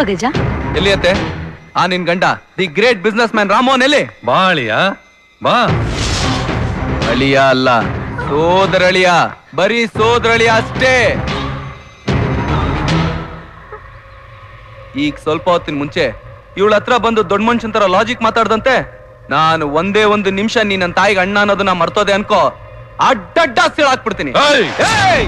ಗಜ ಎಲ್ಲಿ ಅತ್ತೆ ಆ ನಿನ್ ಗಂಡ the great businessman Rammohan ಎಲ್ಲಿ ಬಾಳಿಯ ಬಾ ಅಳಿಯ ಅಲ್ಲ ಸೋದರಳಿಯ ಬರೀ ಸೋದರಳಿಯ ಅಷ್ಟೇ ಈಗ ಸ್ವಲ್ಪ ಹೊತ್ತಿನ ಮುಂಚೆ ಇವಳ ಹತ್ರ ಬಂದು ದೊಡ್ಡ ಮನುಷ್ಯನ್ ತರ ಲಾಜಿಕ್ ಮಾತಾಡ್ದಂತೆ ನಾನು ಒಂದೇ ಒಂದು ನಿಮಿಷ ನೀ ನನ್ನ ತಾಯಿಗೆ ಅಣ್ಣ ಅನ್ನೋದನ್ನ ಮರ್ತೋದೆ ಅನ್ಕೋ ಅಡ್ಡಡ್ಡ ಹಾಕ್ಬಿಡ್ತೀನಿ ಏಯ್! ಏಯ್!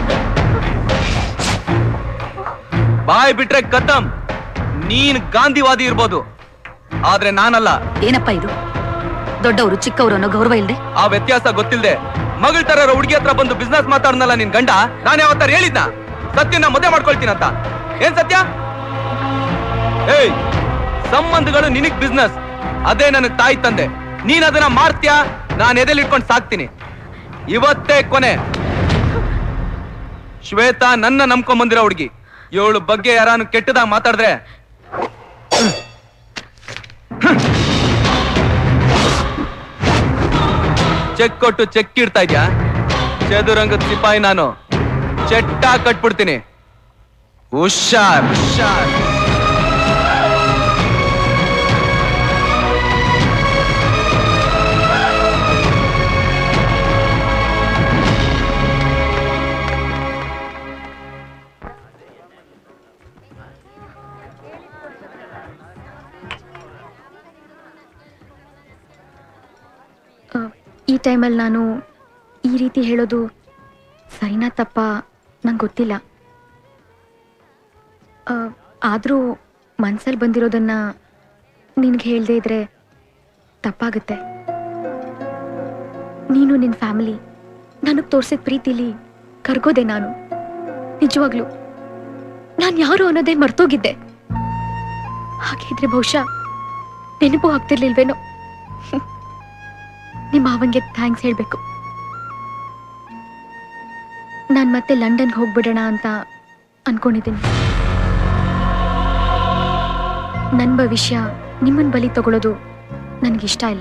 ಬಾಯ್ ಬಿಟ್ರೆ ಕತಂ ನೀನ್ ಗಾಂಧಿವಾದಿ ಇರ್ಬೋದು ಆದ್ರೆ ನಾನಲ್ಲ ಏನಪ್ಪ ಇದು ದೊಡ್ಡವರು ಚಿಕ್ಕವರು ಅನ್ನೋ ಗೌರವ ಇಲ್ದೆ ಆ ವ್ಯತ್ಯಾಸ ಗೊತ್ತಿಲ್ದೆ ಮಗಳ ತರ ಹುಡುಗಿ ಹತ್ರ ಬಂದು ಬಿಸ್ನೆಸ್ ಮಾತಾಡ್ನಲ್ಲ ನಿನ್ ಗಂಡ ನಾನು ಯಾವತ್ತಾರ ಹೇಳಿದ್ನ ಸತ್ಯನ ಮದುವೆ ಮಾಡ್ಕೊಳ್ತೀನಂತ ಏನ್ ಸತ್ಯ ಏಯ್ ಸಂಬಂಧಗಳು ನಿನಗ್ ಬಿಸ್ನೆಸ್ ಅದೇ ನನಗ್ ತಾಯಿ ತಂದೆ ನೀನ್ ಅದನ್ನ ಮಾಡ್ತೀಯಾ ನಾನು ಎದೆಲ್ ಇಟ್ಕೊಂಡು ಸಾಕ್ತೀನಿ ಇವತ್ತೇ ಕೊನೆ ಶ್ವೇತಾ ನನ್ನ ನಂಬ್ಕೊಂಡ್ ಬಂದಿರೋ ಹುಡುಗಿ ಇವಳು ಬಗ್ಗೆ ಯಾರಾನು ಕೆಟ್ಟದಾಗ ಮಾತಾಡಿದ್ರೆ ಚೆಕ್ ಕೊಟ್ಟು ಚೆಕ್ ಇಡ್ತಾ ಇದ್ಯಾ ಚದುರಂಗದ ಸಿಪಾಯಿ ನಾನು ಚೆಟ್ಟ ಕಟ್ಬಿಡ್ತೀನಿ ಹುಷಾರ್ ಹುಷಾರ್ ಆ, ಈ ಟೈಮಲ್ಲಿ ನಾನು ಈ ರೀತಿ ಹೇಳೋದು ಸರಿನಾ ತಪ್ಪ ನಂಗೆ ಗೊತ್ತಿಲ್ಲ ಆದರೂ ಮನ್ಸಲ್ಲಿ ಬಂದಿರೋದನ್ನ ನಿನಗೆ ಹೇಳದೇ ಇದ್ರೆ ತಪ್ಪಾಗುತ್ತೆ ನೀನು ನಿನ್ನ ಫ್ಯಾಮಿಲಿ ನನಗೆ ತೋರ್ಸಿದ ಪ್ರೀತಿಲಿ ಕರ್ಗೋದೆ ನಾನು ನಿಜವಾಗ್ಲು ನಾನು ಯಾರು ಅನ್ನೋದೇ ಮರ್ತೋಗಿದ್ದೆ ಹಾಗಿದ್ರೆ ಬಹುಶಃ ನೆನಪು ಆಗ್ತಿರ್ಲಿಲ್ವೇನೋ ನಿಮ್ಮ ಮಾವನ್ಗೆ ಥ್ಯಾಂಕ್ಸ್ ಹೇಳ್ಬೇಕು ನಾನು ಮತ್ತೆ ಲಂಡನ್ಗೆ ಹೋಗ್ಬಿಡೋಣ ಅಂತ ಅನ್ಕೊಂಡಿದ್ದೀನಿ ನನ್ನ ಭವಿಷ್ಯ ನಿಮ್ಮನ್ ಬಲಿ ತಗೊಳ್ಳೋದು ನನಗಿಷ್ಟ ಇಲ್ಲ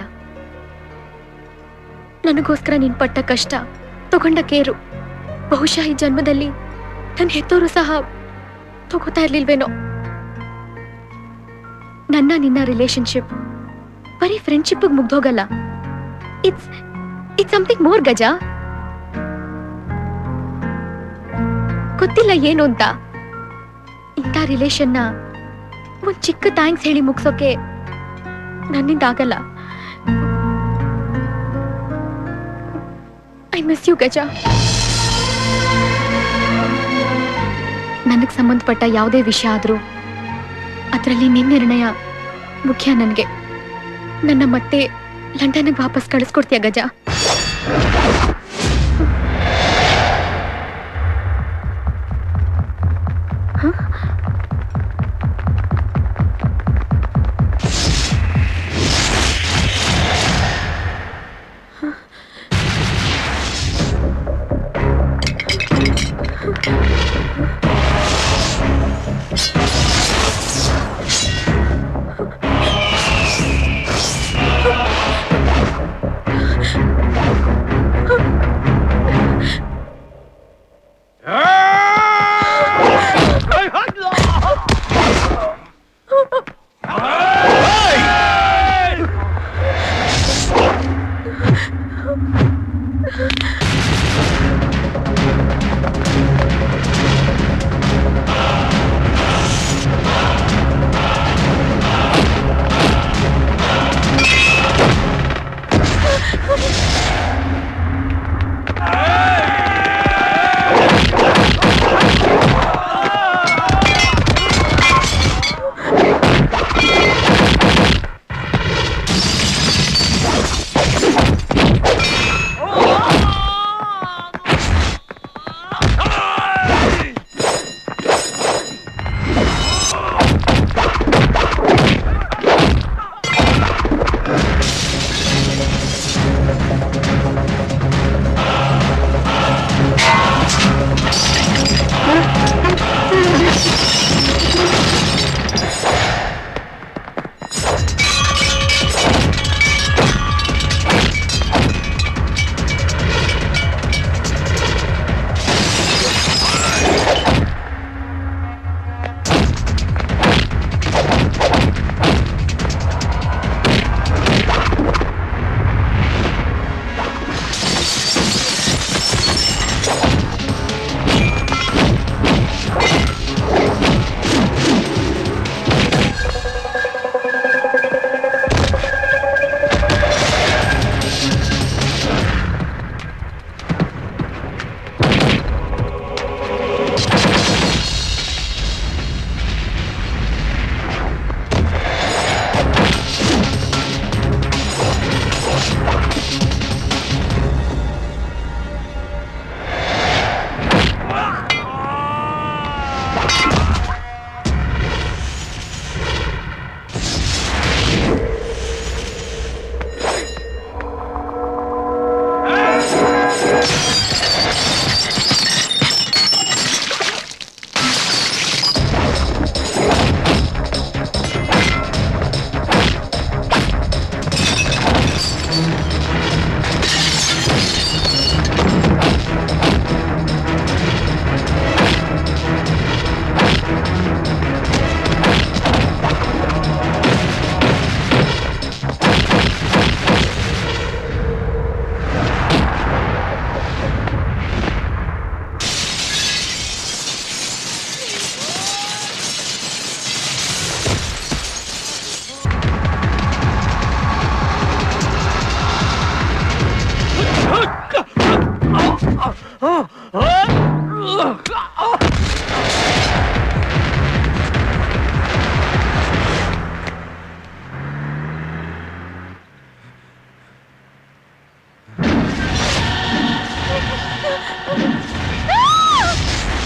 ನನಗೋಸ್ಕರ ನೀನ್ ಪಟ್ಟ ಕಷ್ಟ ತಗೊಂಡ ಕೇರು ಬಹುಶಃ ಈ ಜನ್ಮದಲ್ಲಿ ನನ್ನ ಹೆತ್ತೋರು ಸಹ ತಗೋತಾ ಇರ್ಲಿಲ್ವೇನೋ ನನ್ನ ನಿನ್ನ ರಿಲೇಶನ್ಶಿಪ್ ಬರೀ ಫ್ರೆಂಡ್ಶಿಪ್ ಮುಗ್ದೋಗಲ್ಲ ಇಟ್ಸ್ ಇಟ್ಸ್ ಸಮಥಿಂಗ್ ಮೋರ್ ಗಜ ಗೊತ್ತಿಲ್ಲ ಏನು ಅಂತ ಇಂಥ ರಿಲೇಷನ್ನ ಒಂದ್ ಚಿಕ್ಕ ಥ್ಯಾಂಕ್ಸ್ ಹೇಳಿ ಮುಗ್ಸೋಕೆ ನನ್ನಿಂದ ಆಗಲ್ಲ ಐ ಮಿಸ್ ಯು ಗಜ ನನಗೆ ಸಂಬಂಧಪಟ್ಟ ಯಾವುದೇ ವಿಷಯ ಆದರೂ ಅದರಲ್ಲಿ ನಿನ್ನ ನಿರ್ಣಯ ಮುಖ್ಯ ನನಗೆ ನನ್ನ ಮತ್ತೆ ಲಂಡನ್ಗೆ ವಾಪಸ್ ಕಳಿಸ್ಕೊಡ್ತೀಯ ಗಜ